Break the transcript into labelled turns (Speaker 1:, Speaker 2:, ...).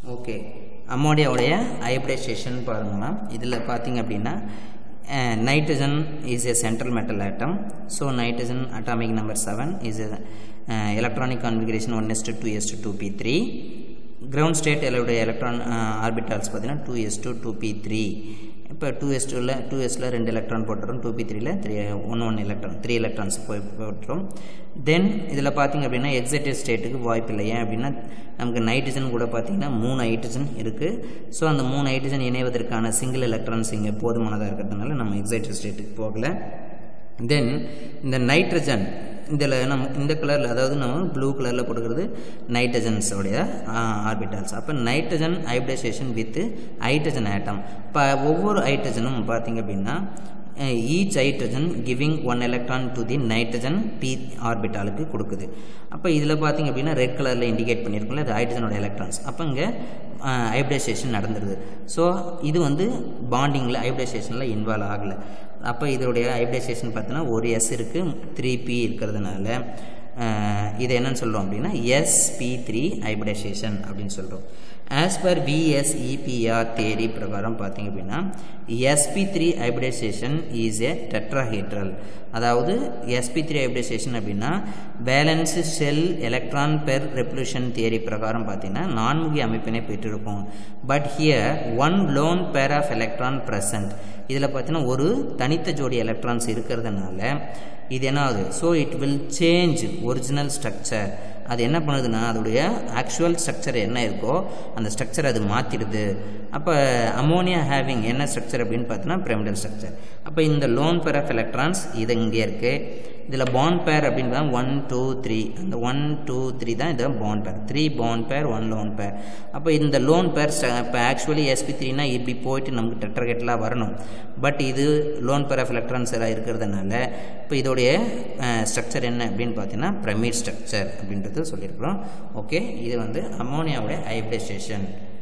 Speaker 1: okay அம்மோனியாவுடைய hybridisation பாருங்கம்மா இதில் பார்த்தீங்க அப்படின்னா nitrogen is a central metal atom so nitrogen atomic number 7 is a uh, electronic configuration 1 s to 2 s to 2 p3 ground state எல்லோடைய electron orbitals பார்த்தீங்கன்னா two S two two P three இப்போ two S டூவில் two எஸில் ரெண்டு electron போட்டுரும் two P த்ரீல three one one electron three electrons போய் போட்டுரும் தென் இதில் பார்த்தீங்க அப்படின்னா எக்ஸைட்டட் ஸ்டேட்டுக்கு வாய்ப்பு இல்லை ஏன் அப்படின்னா நமக்கு நைட்ரஜன் கூட பார்த்தீங்கன்னா மூணு ஹைட்ரஜன் இருக்குது ஸோ அந்த மூணு ஹைட்ரஜன் இணைவதற்கான சிங்கிள் எலக்ட்ரான்ஸ் இங்கே போதுமானதாக இருக்கிறதுனால நம்ம எக்ஸைட்டட் ஸ்டேட்டுக்கு போகலை தென் இந்த நைட்ரஜன் இதில் நம்ம இந்த கலரில் அதாவது நம்ம ப்ளூ கலரில் கொடுக்குறது நைட்ரஜன்ஸோடைய ஆர்பிட்டால்ஸ் அப்போ nitrogen hybridisation with hydrogen atom இப்போ ஒவ்வொரு ஹைட்ரஜனும் பார்த்தீங்க அப்படின்னா each hydrogen giving one electron to the nitrogen P ஆர்பிட்டாலுக்கு கொடுக்குது அப்போ இதில் பார்த்தீங்க அப்படின்னா ரெட் கலரில் இண்டிகேட் பண்ணியிருக்கோம்ல அது ஹைட்ரஜனோட எலக்ட்ரான்ஸ் அப்போ இங்கே ஹைப்ரிடைசேஷன் நடந்துருது ஸோ இது வந்து பாண்டிங்கில் ஹைப்ரிடைசேஷனில் இன்வால்வ் ஆகலை அப்போ இதோடைய ஹைப்ரிடைசேஷன் பார்த்தீங்கன்னா ஒரு எஸ் இருக்குது த்ரீ பி இருக்கிறதுனால இது என்னன்னு சொல்கிறோம் அப்படின்னா எஸ்பி த்ரீ ஹைப்ரிடைசேஷன் அப்படின்னு சொல்கிறோம் ஆஸ் பர் விஎஸ்இபிஆர் தேரி பிரகாரம் பார்த்தீங்க அப்படின்னா SP three hybridisation is a tetrahedral அதாவது எஸ்பி த்ரீ ஹைப்ரிடைசேஷன் அப்படின்னா valence shell electron pair repulsion theory பிரகாரம் பார்த்தீங்கன்னா நான்முகி அமைப்பினை பெற்றிருக்கும் but here one lone pair of electron present இதில் பார்த்தீங்கன்னா ஒரு தனித்த ஜோடி எலக்ட்ரான்ஸ் இருக்கிறதுனால இது என்ன ஆகுது so it will change original structure அது என்ன பண்ணுதுன்னா அதோடைய ஆக்சுவல் ஸ்ட்ரக்சர் என்ன இருக்கோ அந்த ஸ்ட்ரக்சர் அது மாற்றிடுது அப்போ அமோனியா ஹேவிங் என்ன ஸ்ட்ரக்சர் அப்படின்னு பார்த்தீங்கன்னா பிரமிடல் ஸ்ட்ரக்சர் அப்போ இந்த லோன் பேர் ஆஃப் எலக்ட்ரான்ஸ் இது இங்கே இருக்குது இதில் பாண்ட் பேர் அப்படின்னு தான் ஒன் டூ த்ரீ அந்த ஒன் டூ த்ரீ தான் இது bond pair three bond pair one lone pair அப்போ இந்த லோன் பேர் இப்போ ஆக்சுவலி எஸ்பி த்ரீனா இப்படி போயிட்டு நமக்கு டெட்ரகெட்லாம் வரணும் பட் இது லோன் பேர் ஆஃப் எலக்ட்ரான்ஸ் எல்லாம் இருக்கிறதுனால இப்போ இதோடைய ஸ்ட்ரக்சர் என்ன அப்படின்னு பார்த்தீங்கன்னா பிரமிட் ஸ்ட்ரக்சர் அப்படின்றது சொல்லியிருக்கிறோம் ஓகே இது வந்து அமோனியாவுடைய ஹைப்ரிடைசேஷன்